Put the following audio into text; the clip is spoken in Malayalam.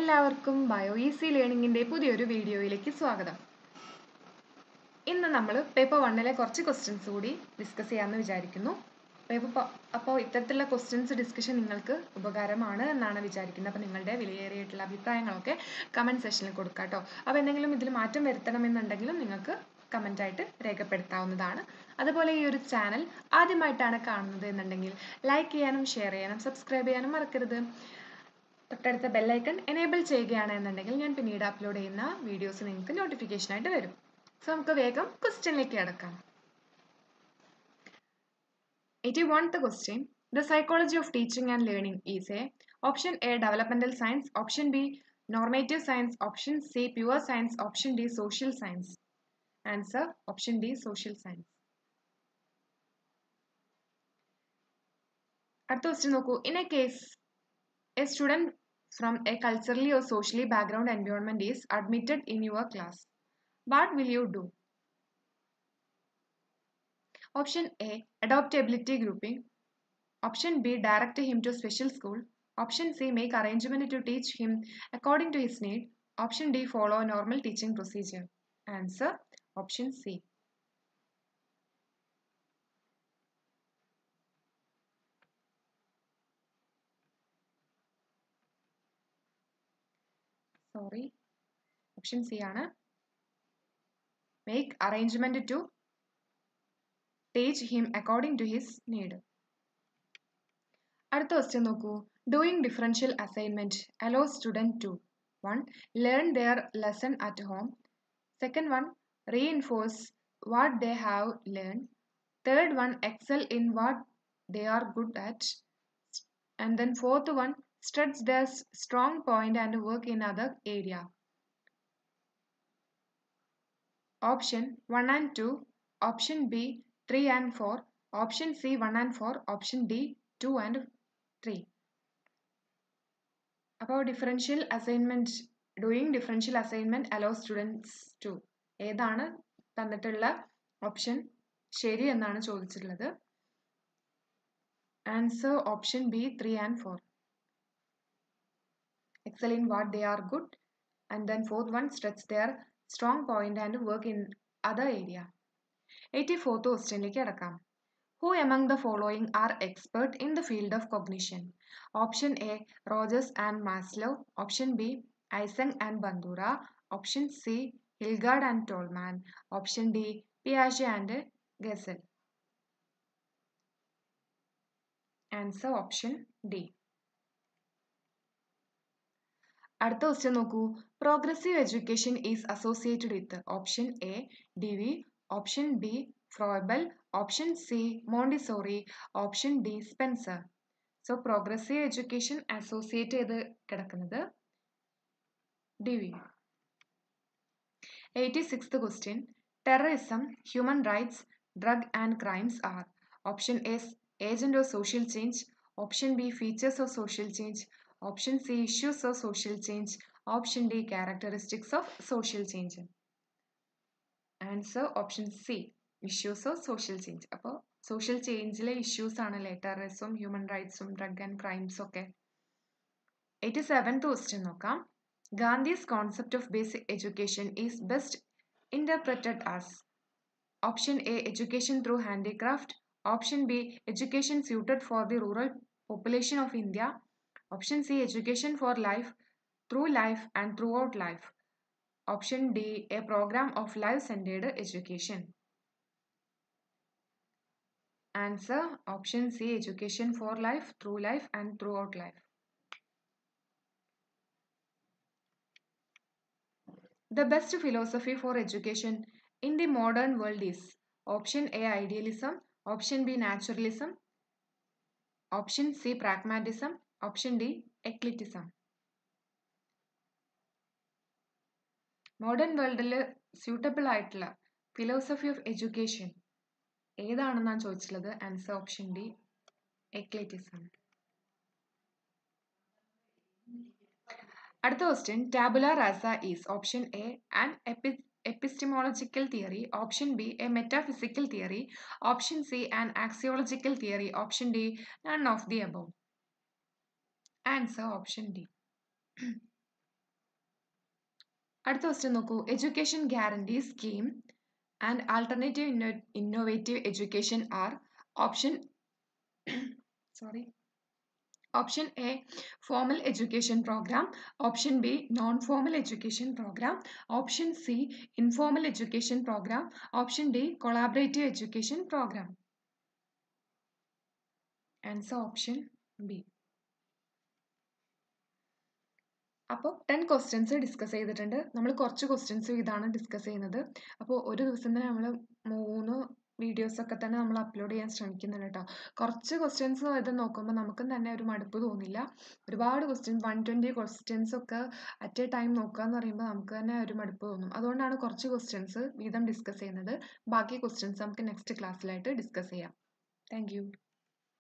എല്ലാവർക്കും ബയോ ഈസി ലേണിംഗിന്റെ പുതിയൊരു വീഡിയോയിലേക്ക് സ്വാഗതം ഇന്ന് നമ്മൾ പേപ്പർ വണ്ണിലെ കുറച്ച് ക്വസ്റ്റ്യൻസ് കൂടി ഡിസ്കസ് ചെയ്യാമെന്ന് വിചാരിക്കുന്നു പേപ്പർ അപ്പോൾ ഇത്തരത്തിലുള്ള ക്വസ്റ്റ്യൻസ് ഡിസ്കഷൻ നിങ്ങൾക്ക് ഉപകാരമാണ് എന്നാണ് വിചാരിക്കുന്നത് അപ്പോൾ നിങ്ങളുടെ വിലയേറിയിട്ടുള്ള അഭിപ്രായങ്ങളൊക്കെ കമൻറ്റ് സെക്ഷനിൽ കൊടുക്കുക കേട്ടോ അപ്പോൾ എന്തെങ്കിലും ഇതിൽ മാറ്റം വരുത്തണമെന്നുണ്ടെങ്കിലും നിങ്ങൾക്ക് കമൻ്റ് ആയിട്ട് രേഖപ്പെടുത്താവുന്നതാണ് അതുപോലെ ഈ ഒരു ചാനൽ ആദ്യമായിട്ടാണ് കാണുന്നത് എന്നുണ്ടെങ്കിൽ ലൈക്ക് ചെയ്യാനും ഷെയർ ചെയ്യാനും സബ്സ്ക്രൈബ് ചെയ്യാനും മറക്കരുത് തൊട്ടടുത്ത ബെല്ലൈക്കൺ എനേബിൾ ചെയ്യുകയാണ് എന്നുണ്ടെങ്കിൽ ഞാൻ പിന്നീട് അപ്ലോഡ് ചെയ്യുന്ന വീഡിയോസ് നിങ്ങൾക്ക് നോട്ടിഫിക്കേഷൻ ആയിട്ട് വരും സോ നമുക്ക് വേഗം ക്വസ്റ്റ്യനിലേക്ക് കിടക്കാം eighty oneth question the psychology of teaching and learning is a option A developmental science option B normative science option C pure science option D social science answer option D social science അടുത്ത ക്വസ്റ്റ്യൻ നോക്കൂ in a case A student from a culturally or socially background environment is admitted in your class. What will you do? Option A Adoptability grouping. Option B Direct him to special school. Option C Make arrangement to teach him according to his need. Option D Follow normal teaching procedure. Answer Option C. Sorry option C ആണ് make arrangement to teach him according to his need അടുത്ത ക്വസ്റ്റ്യൻ നോക്കൂ doing differential assignment allow student to one learn their lesson at home second one reinforce what they have learn third one excel in what they are good at and then fourth one studs their strong point and work in other area. Option 1 and 2, option B 3 and 4, option C 1 and 4, option D 2 and 3. അപ്പോൾ differential assignment doing differential assignment allow students to ഏതാണ് തന്നിട്ടുള്ള ഓപ്ഷൻ ശരി എന്നാണ് ചോദിച്ചിട്ടുള്ളത് answer option B three and four excel in what they are good and then fourth one stretch their strong point and work in other area 84th ക്വസ്റ്റ്യനിലേക്ക് കിടക്കാം who among the following are expert in the field of cognition option A Rogers and Maslow option B Eysenck and Bandura option C Hilgard and Tolman option D പിയാഷെ and Gesell answer option D അടുത്ത ക്വസ്റ്റ്യൻ നോക്കൂ progressive education is associated with option A Dewey option B Froebel option C Montessori option D Spencer so progressive education associate ചെയ്ത് കിടക്കുന്നത് Dewey eighty sixth question terrorism human rights drug and crimes are option S agent of social change option B features of social change option C issues of social change option D characteristics of social change answer option C issues of social change അപ്പോൾ സോഷ്യൽ ചേഞ്ചിലെ ഇഷ്യൂസ് ആണല്ലേ ടെററിസം ഹ്യൂമൻ റൈറ്റ്സും ഡ്രഗ് ആൻഡ് ക്രൈംസും ഒക്കെ എയ്റ്റി സെവൻത്ത് ക്വസ്റ്റ്യൻ നോക്കാം Gandhi's concept of basic education is best interpreted as option A education through handicraft option B education suited for the rural population of India Option C Education for Life, Through Life and Throughout Life. Option D A program of life centered education. Answer Option C Education for Life, Through Life and Throughout Life. The best philosophy for education in the modern world is Option A Idealism, Option B Naturalism, Option C Pragmatism, option D eclecticism modern വേൾഡിൽ സ്യൂട്ടബിൾ ആയിട്ടുള്ള ഫിലോസഫി ഓഫ് എഡ്യൂക്കേഷൻ ഏതാണെന്നാണ് ചോദിച്ചിട്ടുള്ളത് ആൻസർ ഓപ്ഷൻ ഡി എക്ലിറ്റിസം അടുത്ത question tabula rasa is option A and epi epistemological theory option b a metaphysical theory option c an axiological theory option d none of the above Answer option D. അടുത്ത ക്വസ്റ്റ്യൻ നോക്കൂ education guarantee scheme and alternative innovative education are option sorry option A formal education programme option B non formal education programme option C informal education programme option D collaborative education programme answer option B അപ്പോൾ ടെൻ ക്വസ്റ്റ്യൻസ് ഡിസ്കസ് ചെയ്തിട്ടുണ്ട് നമ്മൾ കുറച്ച് ക്വസ്റ്റ്യൻസ് ഇതാണ് ഡിസ്കസ് ചെയ്യുന്നത് അപ്പോൾ ഒരു ദിവസം തന്നെ നമ്മൾ മൂന്ന് വീഡിയോസ് ഒക്കെ തന്നെ നമ്മൾ അപ്ലോഡ് ചെയ്യാൻ ശ്രമിക്കുന്നുണ്ട് കേട്ടോ കുറച്ച് ക്വസ്റ്റ്യൻസ് ഇത് നോക്കുമ്പോൾ നമുക്കും തന്നെ ഒരു മടുപ്പ് തോന്നില്ല ഒരുപാട് ക്വസ്റ്റ്യൻ വൺ ട്വൻറ്റി ക്വസ്റ്റ്യൻസ് ഒക്കെ അറ്റ് എ ടൈം നോക്കുക എന്ന് പറയുമ്പോൾ നമുക്ക് തന്നെ ഒരു മടുപ്പ് തോന്നും അതുകൊണ്ടാണ് കുറച്ച് ക്വസ്റ്റ്യൻസ് വീതം ഡിസ്കസ് ചെയ്യുന്നത് ബാക്കി ക്വസ്റ്റ്യൻസ് നമുക്ക് നെക്സ്റ്റ് ക്ലാസ്സിലായിട്ട് ഡിസ്കസ് ചെയ്യാം താങ്ക്